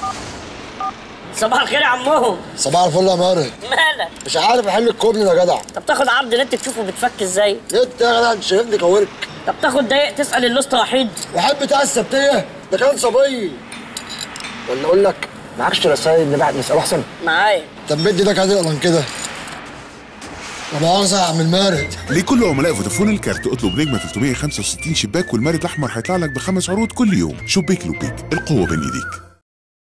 صباح الخير يا عمهم صباح الفل يا مارد مالك مش عارف احل الكوبلي ده يا جدع طب تاخد عرض نت تشوفه بيتفك ازاي انت يا جدع انت شايفني كورك طب تاخد دقيق تسال اللوست وحيد وحب بتاع السبتيه ده كان صبي ولا اقول لك معكش رسائل اللي بعد نساله احسن معايا طب مدي ده كده كده لا مؤاخذة يا عم المارد لكل عملاء فودافون الكارت اطلب نجمة 365 شباك والمارد الأحمر هيطلع لك بخمس عروض كل يوم شبيك لبيك القوة بين إيديك